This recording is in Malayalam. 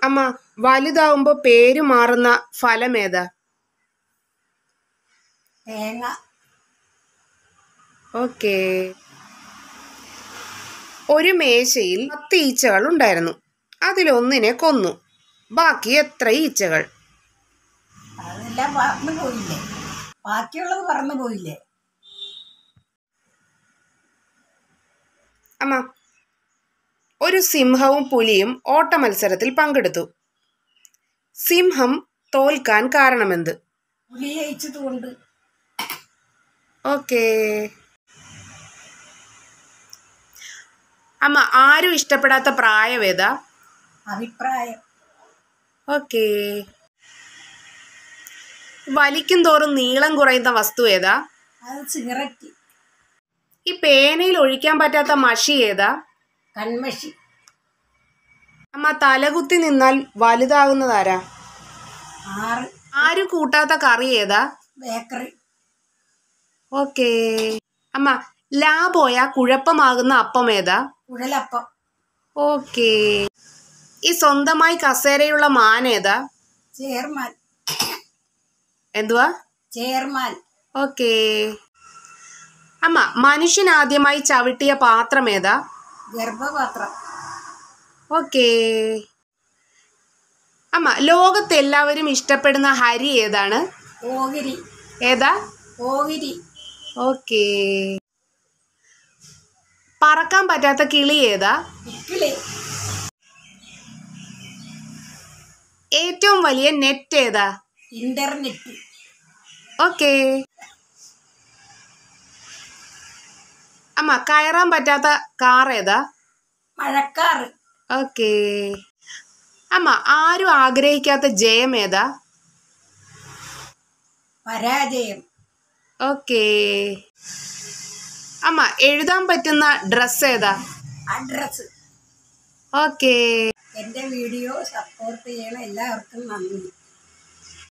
അമ്മ വലുതാവുമ്പോ പേര് മാറുന്ന ഫലം ഏതാ തേങ്ങ ഓക്കേ ഒരു മേശയിൽ പത്ത് ഈച്ചകൾ ഉണ്ടായിരുന്നു അതിലൊന്നിനെ കൊന്നു ബാക്കി എത്ര ഈച്ചകൾ അതെല്ലാം പറന്നു പോയില്ലേ ബാക്കിയുള്ളത് പറന്നു പോയില്ലേ അമ്മ ഒരു സിംഹവും പുലിയും ഓട്ട മത്സരത്തിൽ പങ്കെടുത്തു സിംഹം തോൽക്കാൻ കാരണമെന്ത് പുലി ജയിച്ചത് കൊണ്ട് ഓക്കേ അമ്മ ആരും ഇഷ്ടപ്പെടാത്ത പ്രായമേതാ അഭിപ്രായം ഓക്കേ വലിക്കും തോറും നീളം കുറയുന്ന വസ്തു ഏതാ അത് സിഗരറ്റ് ഈ പേനയിൽ ഒഴിക്കാൻ പറ്റാത്ത മഷി ഏതാ കൺമഷി അമ്മ തലകുത്തി നിന്നാൽ വലുതാകുന്നതാരാ ആറ് ആരും കൂട്ടാത്ത കറി ഏതാ ബേക്കറി ഓക്കേ അമ്മ ലാ പോയാ കുഴപ്പമാകുന്ന അപ്പം ഏതാ കുഴലപ്പം ഓക്കേ ഈ സ്വന്തമായി കസേരയുള്ള മാൻ ഏതാ ചെയർമാൻ എന്തുവാ ചെയർമാൻ ഓക്കേ അമ്മ മനുഷ്യൻ ആദ്യമായി ചവിട്ടിയ പാത്രം ഏതാ ഗർഭപാത്രം ഓക്കേ അമ്മ ലോകത്ത് എല്ലാവരും ഇഷ്ടപ്പെടുന്ന ഹരി ഏതാണ് ഓഗിരി ഏതാ ഓഗിരി ഓക്കേ പറക്കാൻ പറ്റാത്ത കിളി ഏതാ ഇക്കിളി ഏറ്റവും വലിയ നെറ്റ് ഏതാ ഇന്റർനെറ്റ് ഓക്കേ അമ്മ കയറാൻ പറ്റാത്ത കാർ ഏതാ മഴക്കാറ് ഓക്കേ അമ്മ ആരും ആഗ്രഹിക്കാത്ത ജയം ഏതാ പരാജയം ഓക്കേ അമ്മ എഴുതാൻ പറ്റുന്ന ഡ്രസ്സ് ഏതാ അഡ്രസ് ഓക്കേ എൻ്റെ വീഡിയോ സപ്പോർട്ട് ചെയ്യണ എല്ലാവർക്കും നന്ദി